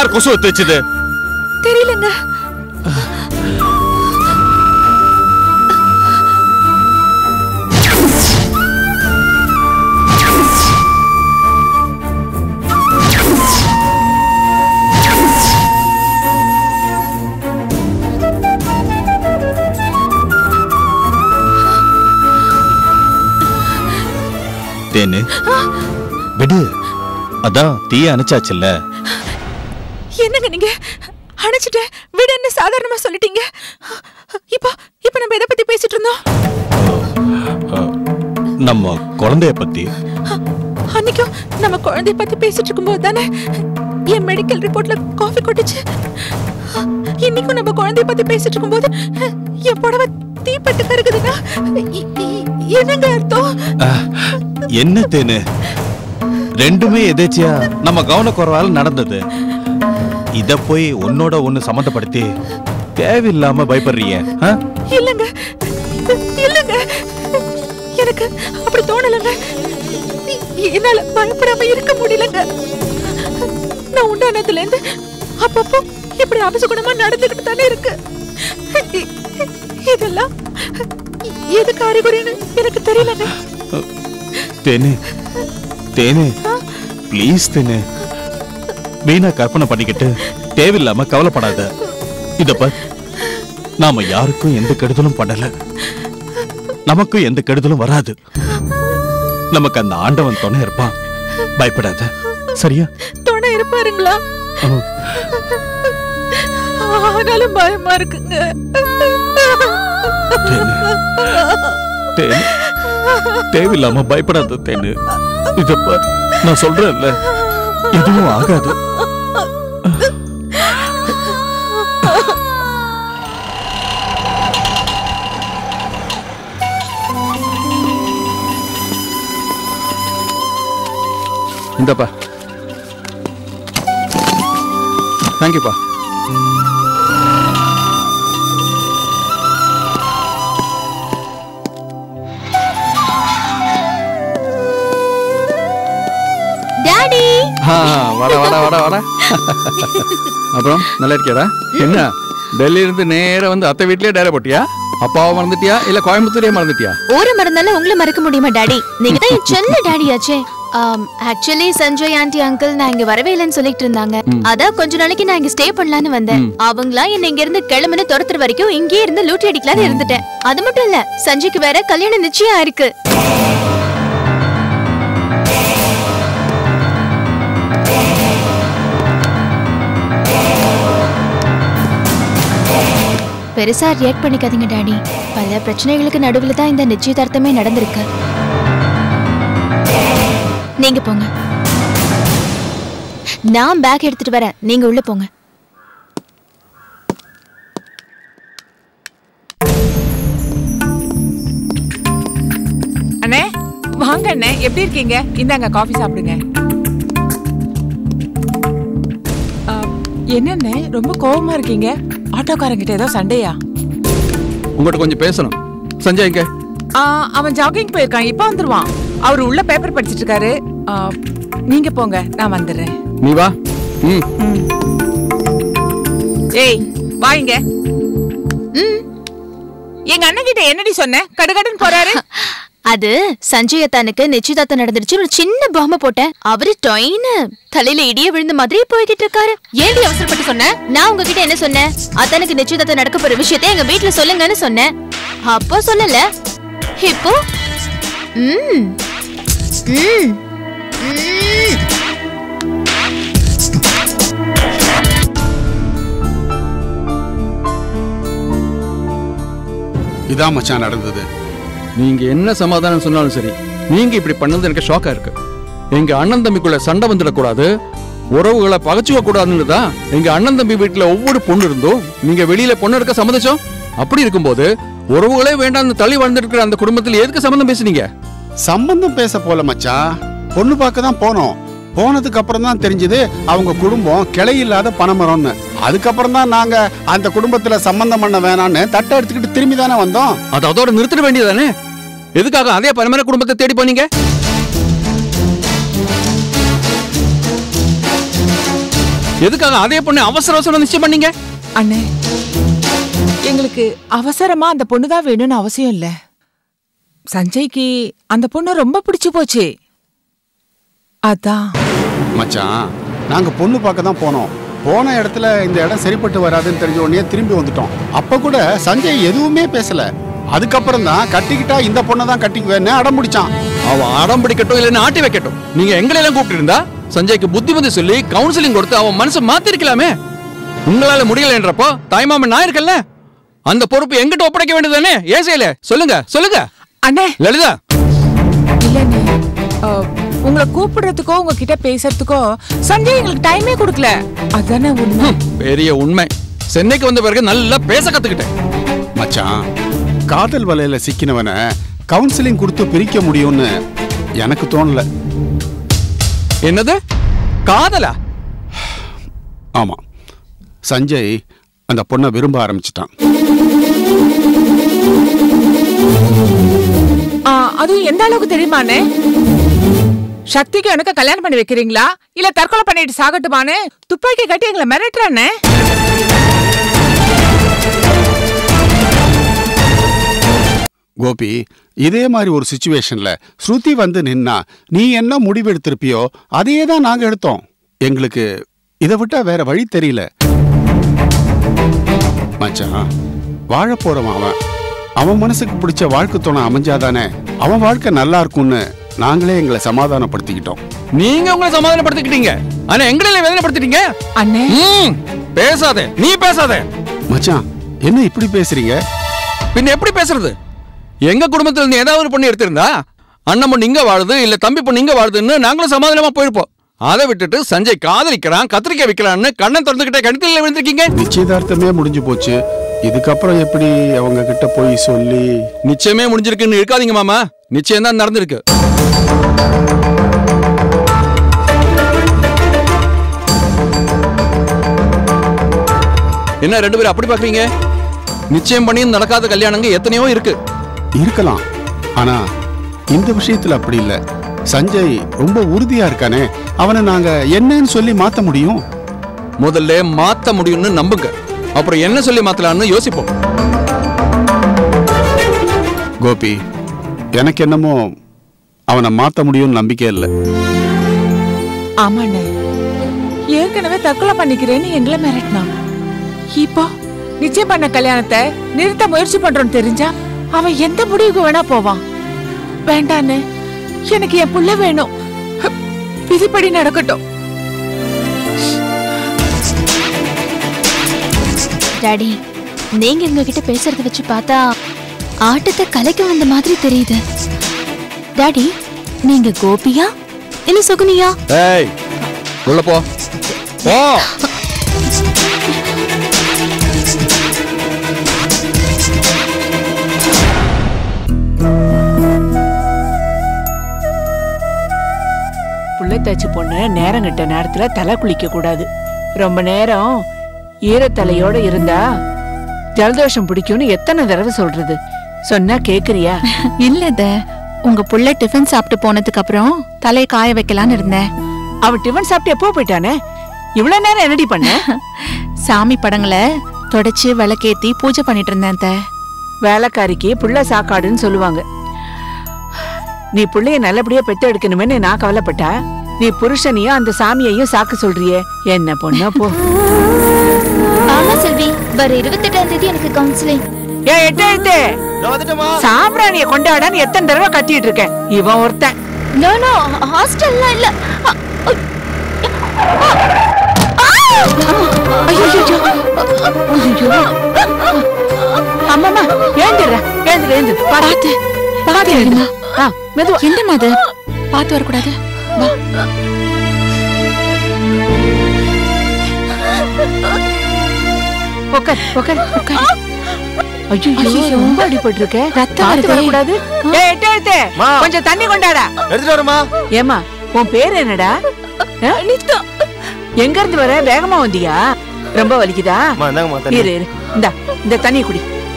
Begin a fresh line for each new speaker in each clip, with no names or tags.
யார் கொசு எடுத்து வச்சது
தெரியலங்க
தேனு விடு அதான் தீய அணைச்சாச்சுல்ல
என்னங்க நீங்க அணைச்சிட்டு விடுன்னு சாதாரணமா சொல்லிட்டீங்க இப்போ இப்போ நம்ம எதை பத்தி பேசிட்டு இருந்தோம்
நம்ம குழந்தைய பத்தி
அன்னைக்கும் நம்ம குழந்தைய பத்தி பேசிட்டு இருக்கும்போது தானே என் மெடிக்கல் ரிப்போர்ட்ல காஃபி கொட்டுச்சு இன்னைக்கும் நம்ம குழந்தைய பத்தி பேசிட்டு இருக்கும்போது என் புடவை தீப்பட்டு கருகுதுன்னா இ- இ- என்னங்க அர்த்தம்
அஹ், என்ன தேனு ரெண்டுமே எதேச்சியா நம்ம கவனக்குறைவால நடந்தது இத போய் உன்னோட ஒண்ணு சம்மந்தப்படுத்தி தேவையில்லாம பயப்படுறீங்க ஆ?
இல்லங்க இல்லங்க எனக்கு அப்படி தோணலங்க எ- என்னால பயப்படாம இருக்க முடியலங்க நான் உண்டானதுல இருந்து அப்பப்போ இப்படி அபசகுணமா நடந்துகிட்டு தானே இருக்கு இ- இதெல்லாம் எ- எதுக்கு அறிகுறின்னு எனக்கு தெரியலங்க
தேனு தேனு ப்ளீஸ் தேனு வீணா கற்பனை பண்ணிக்கிட்டு தேவையில்லாம கவலைப்படாத இத பார் நாம யாருக்கும் எந்த கெடுதலும் பண்ணல நமக்கும் எந்த கெடுதலும் வராது நமக்கு அந்த ஆண்டவன் துணை இருப்பான் பயப்படாத சரியா
துணை இருப்பாருங்களா
ஆ.
ஆனாலும் பயமா இருக்குங்க
தேனு தேனு தேவையில்லாம பயப்படாத தேனு இத பார் நான் சொல்றேன்ல எதுவும் ஆகாது
இந்தப்பா தேங்க்யூப்பா
டாடி
ஆ வாடா வாடா வாடா வாடா அப்புறம் நல்லா இருக்கியாடா என்ன டெல்லியில இருந்து நேரா வந்து அத்தை வீட்லயே டேரா போட்டியா அப்பாவை மறந்துட்டியா இல்ல கோயம்புத்தூரே மறந்துட்டியா
ஊரை மறந்தாலும் உங்களை மறக்க முடியுமா டாடி நீங்க தான் என் செல்ல டாடி ஆச்சே ஆக்சுவலி சஞ்சய் ஆண்டி அங்கிள் நான் இங்க வரவே இல்லைன்னு சொல்லிட்டு இருந்தாங்க அதான் கொஞ்ச நாளைக்கு நான் இங்க ஸ்டே பண்ணலாம்னு வந்தேன் அவங்களா என்ன இங்க இருந்து கிளம்புன துரத்துற வரைக்கும் இங்கேயே இருந்து லூட்டி அடிக்கலாம்னு இருந்துட்டேன் அது மட்டும் இல்ல சஞ்சய்க்கு வேற கல்யாணம் நிச்சயம் இருக்கு பெருசா ரியாக்ட் பண்ணிக்காதீங்க டாடி பல பிரச்சனைகளுக்கு நடுவுல தான் இந்த நிச்சயதார்த்தமே நடந்திருக்கு நீங்க போங்க நான் பேக் எடுத்துட்டு வரேன் நீங்க உள்ள போங்க
அண்ணே வாங்க அண்ணே எப்படி இருக்கீங்க இந்தாங்க காஃபி சாப்பிடுங்க ஆ, என்னண்ணே ரொம்ப கோவமா இருக்கீங்க ஆட்டோக்காரங்கிட்ட ஏதோ சண்டையா
உங்கள்கிட்ட கொஞ்சம் பேசணும் சஞ்சய் எங்க
ஆ, அவன் ஜாகிங் போயிருக்கான் இப்போ வந்துருவான் அவர் உள்ள பேப்பர் படிச்சிட்டு இருக்காரு ஆ, நீங்க போங்க நான் வந்துடுறேன்
நீ வா ம்
ஏய் வாங்க எங்க அண்ணன் கிட்ட என்னடி சொன்ன கடுகடுன்னு போறாரு
அது சஞ்சய் அத்தானுக்கு நிச்சயதார்த்தம் நடந்துருச்சு ஒரு சின்ன பாம்பை போட்டேன் அவரு டொயின்னு தலையில இடிய விழுந்த மாதிரி போய்கிட்டு இருக்காரு ஏன்டி அவசரப்பட்டு சொன்ன நான் உங்ககிட்ட என்ன சொன்னேன் அத்தானுக்கு நிச்சயதார்த்தம் நடக்க போற விஷயத்தை எங்க வீட்ல சொல்லுங்கன்னு சொன்னேன் அப்போ சொல்லல இப்போ ம் ம் ம்
இதான் மச்சான் நடந்தது
நீங்க என்ன சமாதானம் சொன்னாலும் சரி நீங்க இப்படி பண்ணது எனக்கு ஷாக்கா இருக்கு எங்க அண்ணன் தம்பிக்குள்ள சண்டை வந்துடக்கூடாது உறவுகளை பகச்சுக்க கூடாதுன்னு தான் எங்க அண்ணன் தம்பி வீட்டுல ஒவ்வொரு பொண்ணு இருந்தும் நீங்க வெளியில பொண்ணு இருக்க சம்மதிச்சோம் அப்படி இருக்கும்போது உறவுகளே வேண்டாம்னு தள்ளி வாழ்ந்துட்டு அந்த குடும்பத்துல எதுக்கு சம்மந்தம் பேசுனீங்க
சம்பந்தம் பேச போல மச்சான் பொண்ணு பார்க்க தான் போனோம் போனதுக்கு அப்புறம் தான் தெரிஞ்சது அவங்க குடும்பம் கிளை இல்லாத பணமரம்னு அதுக்கப்புறம் தான் நாங்க அந்த குடும்பத்துல சம்பந்தம் பண்ண வேணாம்னு தட்டை எடுத்துக்கிட்டு திரும்பி தானே வந்தோம்
அது அதோட நிறுத்திட வேண்டியதானே எதுக்காக அதே பரமர குடும்பத்தை தேடி போனீங்க எதுக்காக அதே பொண்ணு அவசர அவசரம் நிச்சயம் பண்ணீங்க
அண்ணே எங்களுக்கு அவசரமா அந்த பொண்ணு தான் வேணும்னு அவசியம் இல்ல சஞ்சய்க்கு அந்த பொண்ணு ரொம்ப பிடிச்சு போச்சு அதான்
மச்சான் நாங்க பொண்ணு பார்க்க தான் போனோம் போன இடத்துல இந்த இடம் சரிப்பட்டு வராதுன்னு தெரிஞ்ச உடனே திரும்பி வந்துட்டோம் அப்ப கூட சஞ்சய் எதுவுமே பேசல அதுக்கப்புறம் தான் கட்டிக்கிட்டா இந்த பொண்ணை தான் கட்டிக்குவேன்னு அடம் பிடிச்சான்
அவன் அடம் பிடிக்கட்டும் இல்லைன்னு ஆட்டி வைக்கட்டும் நீங்க எங்களை எல்லாம் கூப்பிட்டு இருந்தா சஞ்சய்க்கு புத்திமதி சொல்லி கவுன்சிலிங் கொடுத்து அவன் மனசை மாத்திருக்கலாமே உங்களால முடியலன்றப்போ தாய்மாமன் நான் இருக்கல்ல அந்த பொறுப்பு எங்கிட்ட ஒப்படைக்க வேண்டியதானே ஏசையில சொல்லுங்க சொல்லுங்க
அண்ணே
லலிதா
இல்லண்ணே அஹ், உங்களை கூப்பிடுறதுக்கோ உங்ககிட்ட பேசுறதுக்கோ சஞ்சய் எங்களுக்கு டைமே கொடுக்கல அதானே உண்மை
பெரிய உண்மை சென்னைக்கு வந்த பிறகு நல்லா பேச கத்துக்கிட்டேன்
மச்சான் காதல் வலையில சிக்கினவனை கவுன்சிலிங் கொடுத்து பிரிக்க முடியும்னு எனக்கு தோணல
என்னது காதலா
ஆமா சஞ்சய் அந்த பொண்ணை விரும்ப ஆரம்பிச்சிட்டான்
ஆ, அதுவும் எந்த அளவுக்கு தெரியுமாண்ணே சக்திக்கு எனக்கு கல்யாணம் பண்ணி வைக்கிறீங்களா இல்ல தற்கொலை பண்ணிட்டு சாகட்டுமான்னு துப்பாக்கி கட்டி எங்களை மிரட்டுறானே
கோபி இதே மாதிரி ஒரு சுச்சுவேஷன்ல ஸ்ருதி வந்து நின்னா நீ என்ன முடிவு எடுத்திருப்பியோ அதையே தான் நாங்க எடுத்தோம் எங்களுக்கு இதை விட்டா வேற வழி தெரியல மச்சான் வாழ போறவன் அவன் அவன் மனசுக்கு பிடிச்ச வாழ்க்கை துணை அமைஞ்சாதானே அவன் வாழ்க்கை நல்லா இருக்கும்னு நாங்களே எங்களை சமாதானப்படுத்திக்கிட்டோம்
நீங்க உங்களை சமாதானப்படுத்திக்கிட்டீங்க ஆனா எங்களை வேதனைப்படுத்திட்டீங்க
அண்ணே
ம், பேசாதே நீ பேசாதே
மச்சான் என்ன இப்படி பேசுறீங்க
பின்ன எப்படி பேசுறது எங்க குடும்பத்துல இருந்து ஏதாவது ஒரு பொண்ணு எடுத்திருந்தா அண்ணன் பொண்ணு இங்க வாழுது இல்ல தம்பி பொண்ணு இங்க வாழுதுன்னு நாங்களும் சமாதானமா போயிருப்போம் அதை விட்டுட்டு சஞ்சய் காதலிக்கிறான் கத்திரிக்காய் விற்கிறான்னு கண்ணை திறந்துகிட்டே கணத்தில் விழுந்திருக்கீங்க
நிச்சயதார்த்தமே முடிஞ்சு போச்சு இதுக்கப்புறம் எப்படி அவங்க கிட்ட போய் சொல்லி
நிச்சயமே முடிஞ்சிருக்குன்னு இருக்காதீங்க மாமா நிச்சயம் தான் நடந்திருக்கு என்ன ரெண்டு பேரும் அப்படி பாக்குறீங்க நிச்சயம் பண்ணி நடக்காத கல்யாணங்க எத்தனையோ இருக்கு
இருக்கலாம் ஆனா இந்த விஷயத்துல அப்படி இல்ல சஞ்சய் ரொம்ப உறுதியா இருக்கானே அவனை நாங்க என்னன்னு சொல்லி மாத்த முடியும்
முதல்ல மாத்த முடியும்னு நம்புங்க அப்புறம் என்ன சொல்லி மாத்தலாம்னு யோசிப்போம்
கோபி எனக்கு என்னமோ அவனை மாத்த முடியும்னு நம்பிக்கை இல்லை
ஆமாண்ணே ஏற்கனவே தற்கொலை பண்ணிக்கிறேன்னு எங்களை மிரட்டினான் இப்போ நிச்சயம் பண்ண கல்யாணத்தை நிறுத்த முயற்சி பண்றோம்னு தெரிஞ்சா அவன் எந்த முடிவுக்கு வேணா போவான் வேண்டாண்ணே எனக்கு என் புள்ள வேணும் விதிப்படி நடக்கட்டும்
டாடி நீங்க எங்க கிட்ட பேசுறத வச்சு பார்த்தா ஆட்டத்தை கலைக்க வந்த மாதிரி தெரியுது டாடி நீங்க கோபியா இல்ல சுகுனியா
ஏய் உள்ள போ போ
புள்ளைத்தாச்சி பொண்ணு நேரம் கிட்ட நேரத்துல தலை குளிக்க கூடாது ரொம்ப நேரம் ஈரத்தலையோட இருந்தா ஜலதோஷம் பிடிக்கும்னு எத்தனை தடவை சொல்றது சொன்னா கேக்குறியா
இல்லத உங்க புள்ள டிஃபன் சாப்பிட்டு போனதுக்கு அப்புறம் தலையை காய வைக்கலான்னு இருந்தேன்
அவ டிஃபன் சாப்பிட்டு எப்போ போயிட்டானே இவ்வளவு நேரம் என்னடி பண்ண
சாமி படங்களை தொடச்சு விளக்கேத்தி பூஜை பண்ணிட்டு இருந்தேன் அத்தை.
வேலைக்காரிக்கு புள்ள சாக்காடுன்னு சொல்லுவாங்க நீ புள்ளைய நல்லபடியா பெத்து எடுக்கணுமேன்னு நான் கவலைப்பட்டா நீ புருஷனையும் அந்த சாமியையும் சாக்க சொல்றியே என்ன பொண்ணா போ
ஆமா செல்வி வர இருபத்தெட்டாம் தேதி எனக்கு கவுன்சிலிங்
ஏ எட்டு எட்டு சாம்பிராணிய கொண்டாடான்னு எத்தனை தடவை கத்திட்டு இருக்கேன் இவன் ஒருத்தன்
நோ நோ ஹாஸ்டல்லாம் இல்ல அ, அ,
அம்மாமா ஏந்திர ஏந்திர ஏந்திர
பாத்து பாத்து எழுதுமா
ஆ மெதுவா
என்னம்மா அது பாத்து வரக்கூடாது வா
உட்கார் உட்கார்
உட்காரு.
ஐயோ
ஐயையோ.
ரொம்ப அடிபட்டு இருக்க
ரத்தம்
பார்த்து
வருதே.
வரக்கூடாது ஏய் எட்டு எட்டு கொஞ்சம் தண்ணி கொண்டாடா
எடுத்துட்டு வரமா
ஏமா உன் பேர் என்னடா அனிதா எங்க இருந்து வர வேகமா வந்தியா ரொம்ப வலிக்குதா
இந்தாங்கம்மா
இரு இரு இந்தா இந்த தண்ணி குடி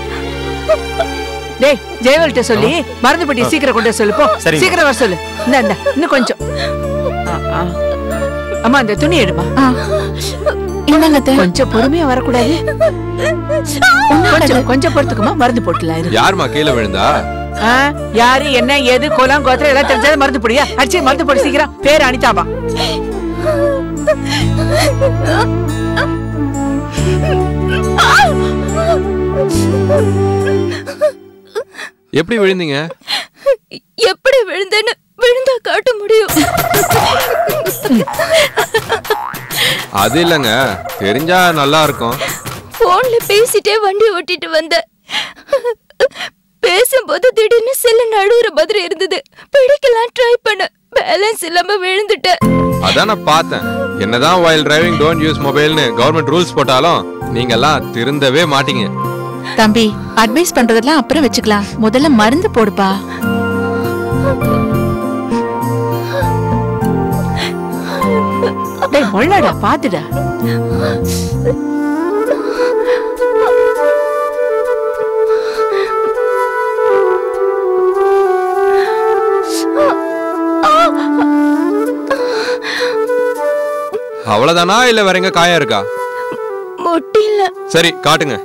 டேய் ஜெயவல்ட்ட சொல்லி மருந்து பெட்டி சீக்கிரம் கொண்டு வர சொல்லு போ
சரிங்க.
சீக்கிரம் வர சொல்லு இந்த இந்த இன்னும் கொஞ்சம் ஆ, ஆ. அம்மா அந்த துணி எடுமா
இந்தாங்க அத்தை.
கொஞ்சம் பொறுமையா வரக்கூடாது கொஞ்சம் கொஞ்சம் பொறுத்துக்குமா மருந்து போட்டுலாம் இரு
யாரும்மா கீழே விழுந்தா
ஆ, யாரு என்ன ஏது கோலம் கோத்திரம் எல்லாம் தெரிஞ்சது மருந்து போடியா அடிச்சு மருந்து போடு சீக்கிரம் பேர் அனிதாவா
எப்படி விழுந்தீங்க
எப்படி விழுந்தேன்னு விழுந்தா காட்ட முடியும்
அது இல்லைங்க தெரிஞ்சா நல்லா இருக்கும்
போன்ல பேசிட்டே வண்டி ஓட்டிட்டு வந்தேன் பேசும்போது திடீர்னு செல்ல நடுவுற மாதிரி இருந்தது பிடிக்கலாம் ட்ரை பண்ண பேலன்ஸ் இல்லாம விழுந்துட்டேன்
அதான் நான் பார்த்தேன் என்னதான் வைல் டிரைவிங் டோன்ட் யூஸ் மொபைல்னு கவர்மெண்ட் ரூல்ஸ் போட்டாலும் நீங்கெல்லாம் திருந்தவே மாட்டீங்க
தம்பி அட்வைஸ் பண்றதெல்லாம் அப்புறம் வச்சுக்கலாம் முதல்ல மருந்து போடுப்பா
டேய் முள்ளடா பாத்துடா
அவ்வளவுதானா இல்ல வேற எங்க காயம் இருக்கா
முட்டில
சரி காட்டுங்க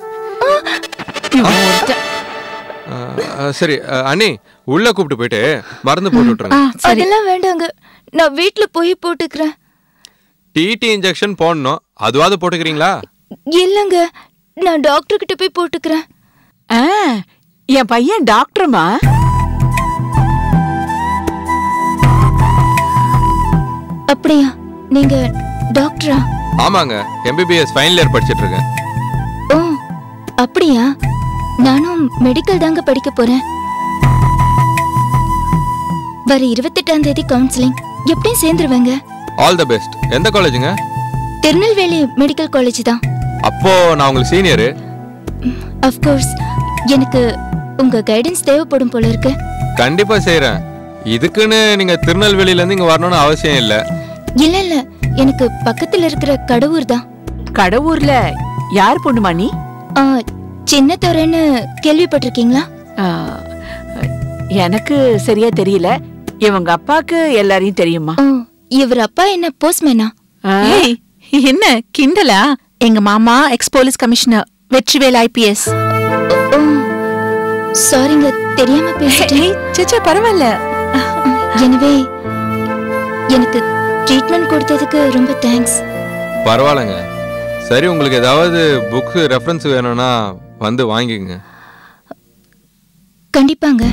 அஹ், அஹ், சரி அஹ், அண்ணி உள்ள கூப்பிட்டு போயிட்டு மருந்து போட்டு விட்டுருங்க
அதெல்லாம் வேண்டாங்க நான் வீட்ல போய் போட்டுக்கிறேன்
டிடி இன்ஜெக்ஷன் போடணும் அதுவாவது போட்டுக்கிறீங்களா
இல்லங்க நான் டாக்டர் கிட்ட போய் போட்டுக்கிறேன்
ஆ, என் பையன் டாக்டருமா
அப்படியா நீங்க டாக்டரா
ஆமாங்க எம்பிபிஎஸ் ஃபைனல் இயர் படிச்சிட்டு இருக்கேன்
ஓ அப்படியா நானும் மெடிக்கல் தாங்க படிக்க போறேன் வர இருபத்தெட்டாம் தேதி கவுன்சிலிங் எப்படியும் சேர்ந்துருவேங்க
ஆல் த பெஸ்ட் எந்த காலேஜுங்க
திருநெல்வேலி மெடிக்கல் காலேஜ் தான்
அப்போ நான் உங்களுக்கு சீனியரு
அஃப்கோர்ஸ் எனக்கு உங்க கைடன்ஸ் தேவைப்படும் போல இருக்கு
கண்டிப்பா செய்றேன் இதுக்குன்னு நீங்க திருநெல்வேலியில இருந்து இங்க வரணும்னு அவசியம் இல்ல
இல்ல இல்ல எனக்கு பக்கத்துல இருக்கிற கடவுர் தான்
கடவுர்ல யார் பொண்ணுமா நீ
ஆ, சின்ன துறைன்னு கேள்விப்பட்டிருக்கீங்களா
ஆ, எனக்கு சரியா தெரியல இவங்க அப்பாக்கு எல்லாரையும் தெரியுமா
ஓ இவர் அப்பா என்ன போஸ்ட்மேனா
ஆ,
ஏய் என்ன கிண்டலா எங்க மாமா ex police commissioner Vetrivel IPS
oh சாரிங்க தெரியாம பேசிட்டேன்
சேச்சா பரவாயில்ல
எனவே எனக்கு ட்ரீட்மெண்ட் கொடுத்ததுக்கு ரொம்ப தேங்க்ஸ்
பரவாயில்லைங்க சரி உங்களுக்கு ஏதாவது புக் ரெஃபரன்ஸ் வேணும்னா வந்து வாங்கிக்கங்க
கண்டிப்பாங்க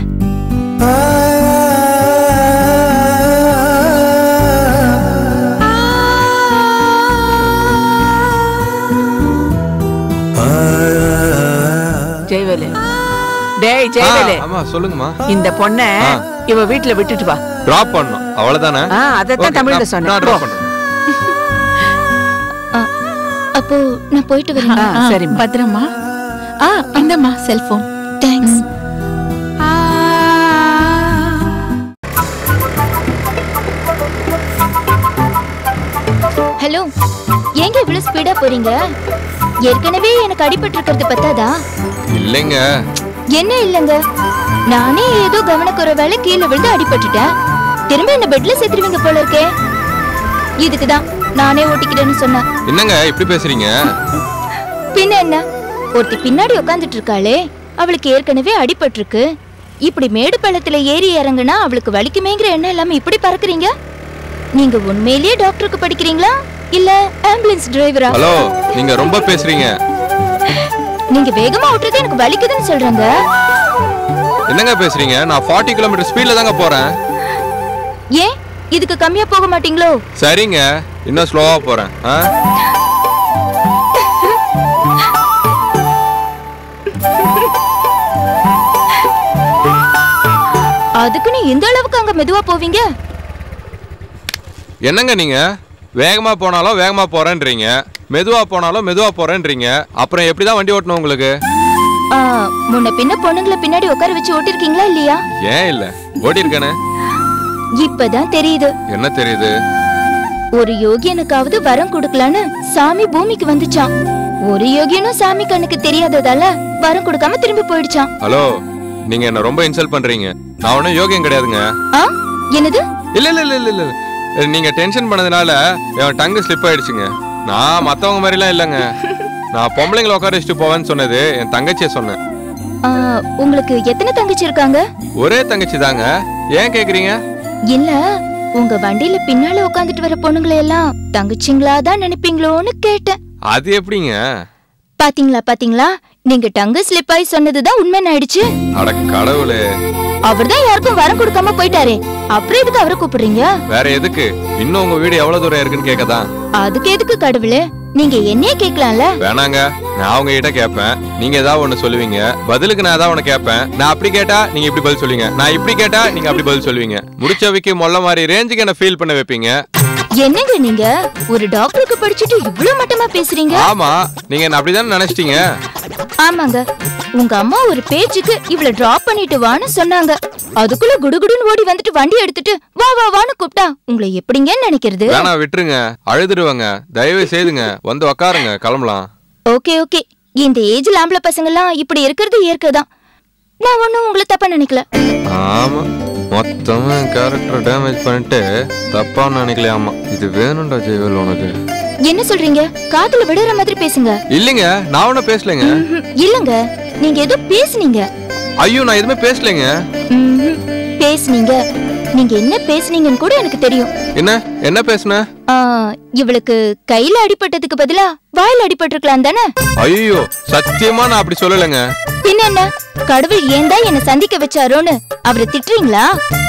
ஜெயவேலு டேய்
ஆ,
ஜெயவேலு
ஆமா சொல்லுங்கம்மா
இந்த பொண்ண
ஆ.
இவ வீட்டுல விட்டுட்டு வா
டிராப் பண்ணணும் அவ்வளவுதானே
ஆ, அதைத்தான்
Okay,
தமிழ்ல
நான்-
சொன்னேன்.
நான்
போ.
drop பண்றேன்
ஆ, அப்போ நான் போயிட்டு வரேன்
ஆ, சரிம்மா
பத்திரமா ஆ இந்தம்மா செல்போன்
தேங்க்ஸ் ஹலோ ஏங்க இவ்வளவு ஸ்பீடா போறீங்க ஏற்கனவே எனக்கு அடிபட்டு இருக்கிறது பத்தாதா
இல்லைங்க
என்ன இல்லங்க நானே ஏதோ கவனக்குறைவால கீழே விழுந்து அடிபட்டுட்டேன் திரும்ப என்ன பெட்ல சேர்த்துருவீங்க போல இருக்கே இதுக்குதான் நானே ஓட்டிக்கிறேன்னு சொன்னேன்
என்னங்க இப்படி பேசுறீங்க
பின்ன என்ன ஒருத்தி பின்னாடி உட்காந்துட்டு இருக்காளே அவளுக்கு ஏற்கனவே அடிபட்டிருக்கு இப்படி மேடு பள்ளத்துல ஏறி இறங்குனா அவளுக்கு வலிக்குமேங்கிற எண்ணம் இல்லாம இப்படி பறக்குறீங்க நீங்க உண்மையிலேயே டாக்டருக்கு படிக்கிறீங்களா இல்ல ஆம்புலன்ஸ் டிரைவரா
ஹலோ நீங்க ரொம்ப பேசுறீங்க
நீங்க வேகமா ஓட்டுறது எனக்கு வலிக்குதுன்னு சொல்றாங்க
என்னங்க பேசுறீங்க நான் 40 கிலோமீட்டர் ஸ்பீட்ல தாங்க போறேன்
ஏன் இதுக்கு கம்மியா போக மாட்டீங்களோ
சரிங்க இன்னும் ஸ்லோவா போறேன் ஆ?
அதுக்குன்னு இந்த அளவுக்கு அங்க மெதுவா போவீங்க
என்னங்க நீங்க வேகமா போனாலும் வேகமா போறேன்றீங்க மெதுவா போனாலும் மெதுவா போறேன்றீங்க அப்புறம் எப்படிதான் வண்டி ஓட்டணும் உங்களுக்கு
ஆ, முன்ன பின்ன பொண்ணுங்களை பின்னாடி உட்கார வச்சு ஓட்டிருக்கீங்களா இல்லையா
ஏன் இல்ல ஓடி இருக்கேனே
இப்பதான் தெரியுது
என்ன தெரியுது
ஒரு யோகியனுக்காவது வரம் கொடுக்கலான்னு சாமி பூமிக்கு வந்துச்சான் ஒரு யோகியனும் சாமி கண்ணுக்கு தெரியாததால வரம் கொடுக்காம திரும்பி போயிடுச்சான்
ஹலோ நீங்க என்ன ரொம்ப இன்சல்ட் பண்றீங்க நான் ஒன்றும் யோகியம் கிடையாதுங்க
ஆ என்னது
இல்ல இல்ல இல்ல இல்ல இல்ல நீங்க டென்ஷன் பண்ணதுனால என் டங்கு ஸ்லிப் ஆயிடுச்சுங்க நான் மத்தவங்க மாதிரிலாம் இல்லைங்க நான் பொம்பளைங்களை உட்கார வச்சுட்டு போவேன்னு சொன்னது என் தங்கச்சியை சொன்னேன்
ஆ, உங்களுக்கு எத்தனை தங்கச்சி இருக்காங்க
ஒரே தங்கச்சி தாங்க ஏன் கேக்குறீங்க
இல்ல உங்க வண்டியில பின்னால உட்காந்துட்டு வர பொண்ணுங்களை எல்லாம் தங்கச்சிங்களா தான் நினைப்பீங்களோன்னு கேட்டேன்
அது எப்படிங்க
பாத்தீங்களா பாத்தீங்களா நீங்க டங்கு ஸ்லிப் ஆகி சொன்னதுதான் உண்மை ஆயிடுச்சு
அட கடவுளே
அவர்தான் யாருக்கும் வரம் கொடுக்காம போயிட்டாரே அப்புறம் எதுக்கு அவரை கூப்பிடுறீங்க
வேற எதுக்கு இன்னும் உங்க வீடு எவ்வளவு தூரம் இருக்குன்னு கேட்கதான்
அதுக்கு எதுக்கு கடவுளே நீங்க என்னையே கேட்கலாம்ல
வேணாங்க நான் அவங்க கிட்ட கேட்பேன் நீங்க ஏதாவது ஒண்ணு சொல்லுவீங்க பதிலுக்கு நான் ஏதாவது ஒண்ணு கேட்பேன் நான் அப்படி கேட்டா நீங்க இப்படி பதில் சொல்லுவீங்க நான் இப்படி கேட்டா நீங்க அப்படி பதில் சொல்லுவீங்க முடிச்சவைக்கு மொல்ல மாதிரி ரேஞ்சுக்கு என்ன ஃபீல் பண்ண வைப்பீங்க
என்னங்க நீங்க ஒரு டாக்டருக்கு படிச்சுட்டு இவ்வளவு மட்டமா பேசுறீங்க
ஆமா நீங்க என்ன அப்படிதானே நினைச்சிட்டீங்க
ஆமாங்க உங்க அம்மா ஒரு பேச்சுக்கு இவள டிராப் பண்ணிட்டு வான்னு சொன்னாங்க அதுக்குள்ள குடுகுடுன்னு ஓடி வந்துட்டு வண்டி எடுத்துட்டு வா வா வான்னு கூப்பிட்டா உங்களை எப்படிங்கன்னு நினைக்கிறது
வேணா விட்டுருங்க அழுதுருவாங்க தயவு செய்துங்க வந்து உக்காருங்க கிளம்பலாம்
ஓகே ஓகே இந்த ஏஜ்ல ஆம்பளை பசங்க எல்லாம் இப்படி இருக்கிறது இயற்கைதான் நான் ஒண்ணும் உங்களை தப்பா நினைக்கல
ஆமா மொத்தமா கேரக்டர் டேமேஜ் பண்ணிட்டு தப்பா நினைக்கலையாமா இது வேணும்டா ஜெயவேல் உனக்கு
என்ன சொல்றீங்க காதுல விடுற மாதிரி பேசுங்க
இல்லைங்க நான் ஒன்னும் பேசலைங்க
ம்ஹும். இல்லங்க நீங்க ஏதோ பேசுனீங்க
ஐயோ நான் எதுவுமே பேசலைங்க
ம்ஹும். பேசுனீங்க நீங்க என்ன பேசுனீங்கன்னு கூட எனக்கு தெரியும்
என்ன என்ன பேசுன
ஆ, இவளுக்கு கையில அடிபட்டதுக்கு பதிலா வாயில அடிபட்டிருக்கலாம் தானே
ஐயோ சத்தியமா நான் அப்படி சொல்லலைங்க
பின்ன என்ன கடவுள் ஏன் தான் என்ன சந்திக்க வச்சாரோன்னு அவரை திட்டுறீங்களா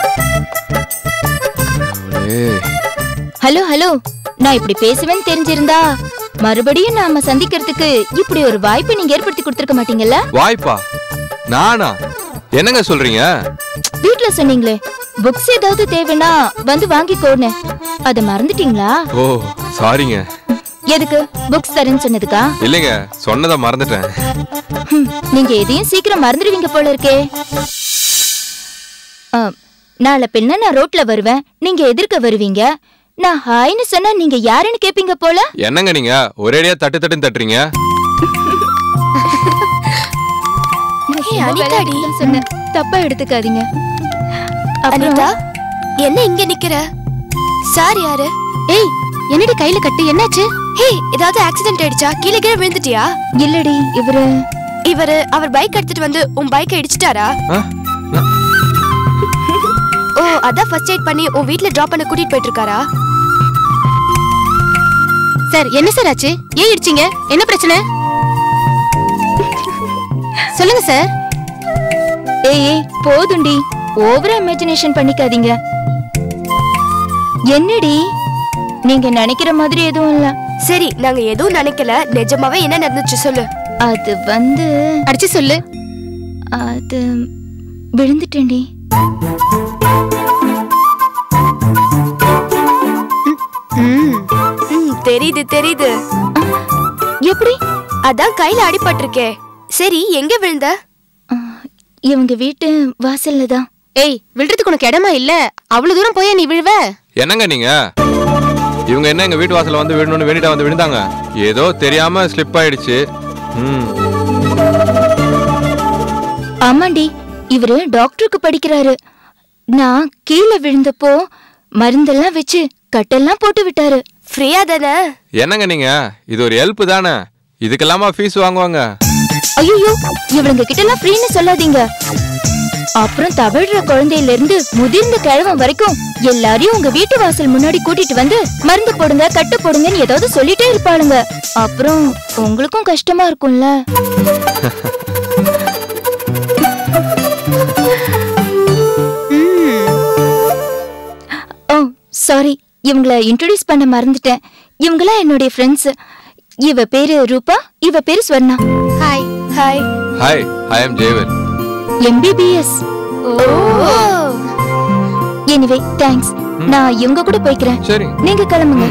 ஏய்,
ஹலோ ஹலோ நான் இப்படி பேசுவேன்னு தெரிஞ்சிருந்தா மறுபடியும் நாம சந்திக்கிறதுக்கு இப்படி ஒரு வாய்ப்பை நீங்க ஏற்படுத்தி கொடுத்திருக்க மாட்டீங்கல்ல
வாய்ப்பா நானா என்னங்க சொல்றீங்க
வீட்ல சொன்னீங்களே புக்ஸ் ஏதாவது தேவைன்னா வந்து வாங்கிக்கோன்னு அத மறந்துட்டீங்களா
ஓ சாரிங்க
எதுக்கு புக்ஸ் தரேன்னு சொன்னதுக்கா
இல்லைங்க சொன்னதை மறந்துட்டேன்
ஹம், நீங்க எதையும் சீக்கிரம் மறந்துடுவீங்க போல இருக்கே ஆ, நாளை பின்ன நான் ரோட்ல வருவேன் நீங்க எதிர்க்க வருவீங்க நான் ஹாய்னு சொன்னா நீங்க யாருன்னு கேப்பீங்க போல
என்னங்க நீங்க ஒரேடியா தட்டு தட்டுன்னு தட்டுறீங்க
சும்மா விளையாட்டுக்கு தான் சொன்னேன் தப்பா எடுத்துக்காதீங்க அப்புறம்
அனிதா என்ன இங்க நிக்கிற சார் யாரு
ஏய் என்னடி கையில கட்டு என்னாச்சு
ஹே ஏதாவது ஆக்சிடென்ட் ஆயிடுச்சா கீழே கீழே விழுந்துட்டியா
இல்லடி இவரு
இவரு அவர் பைக் எடுத்துட்டு வந்து உன் பைக்கை இடிச்சிட்டாரா
ஆ? நான்-
ஓ அதான் ஃபர்ஸ்ட் எய்ட் பண்ணி உன் வீட்ல டிராப் பண்ண கூட்டிட்டு போயிட்டு இருக்காரா
சார் என்ன சார் ஆச்சு ஏன் இடிச்சீங்க என்ன பிரச்சனை சொல்லுங்க சார் ஏய் ஏய் போதுண்டி ஓவரா இமேஜினேஷன் பண்ணிக்காதீங்க என்னடி நீங்க நினைக்கிற மாதிரி எதுவும் இல்ல
சரி நாங்க எதுவும் நினைக்கல நிஜமாவே என்ன நடந்துச்சு சொல்லு
அது வந்து அடிச்சு சொல்லு அது விழுந்துட்டேன்டி
ம் ம், தெரியுது தெரியுது
எப்படி
அதான் கையில அடிபட்டிருக்கே சரி எங்க விழுந்த
ஆ, இவங்க வீட்டு வாசல்ல தான்
ஏய் விழுறதுக்கு உனக்கு இடமா இல்ல அவ்வளவு தூரம் போய் நீ விழுவ
என்னங்க நீங்க இவங்க என்ன எங்க வீட்டு வாசல்ல வந்து விழணும்னு வேண்டிட்டா வந்து விழுந்தாங்க ஏதோ தெரியாம ஸ்லிப் ஆயிடுச்சு ம்
ஆமாண்டி இவரு டாக்டருக்கு படிக்கிறாரு நான் கீழே விழுந்தப்போ மருந்தெல்லாம் வச்சு கட்டெல்லாம் போட்டு விட்டாரு
ஃப்ரீயா தானே
என்னங்க நீங்க இது ஒரு ஹெல்ப் தானே இதுக்கெல்லாமா ஃபீஸ் வாங்குவாங்க
ஐயோ இவளுங்க கிட்ட எல்லாம் ஃப்ரீன்னு சொல்லாதீங்க அப்புறம் தவழ்ற குழந்தையில இருந்து முதிர்ந்த கிழவன் வரைக்கும் எல்லாரையும் உங்க வீட்டு வாசல் முன்னாடி கூட்டிட்டு வந்து மருந்து போடுங்க கட்டு போடுங்கன்னு ஏதாவது சொல்லிட்டே இருப்பாளுங்க அப்புறம் உங்களுக்கும் கஷ்டமா இருக்கும்ல ஓ சாரி இவங்கள இன்ட்ரோடியூஸ் பண்ண மறந்துட்டேன் இவங்களாம் என்னுடைய ஃப்ரெண்ட்ஸ் இவ பேரு ரூபா இவ பேரு Swarna
hi hi
hi I am Jayavel
MBBS anyway thanks நான் இவங்க கூட போய்க்கிறேன்
சரி
நீங்க கிளம்புங்க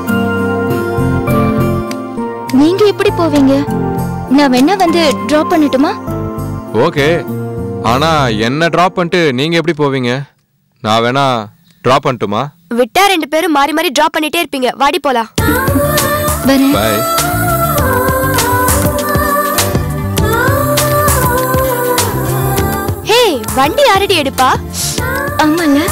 நீங்க எப்படி போவீங்க நான் வேணா வந்து டிராப் பண்ணட்டுமா
ஓகே ஆனா என்ன டிராப் பண்ணிட்டு நீங்க எப்படி போவீங்க நான் வேணா டிராப் பண்ணட்டுமா
விட்டா ரெண்டு பேரும் மாறி மாறி டிராப் பண்ணிட்டே இருப்பீங்க வாடி போலாம்
வரேன்
பை
ஹே வண்டி யாரடி எடுப்பா
ஆமால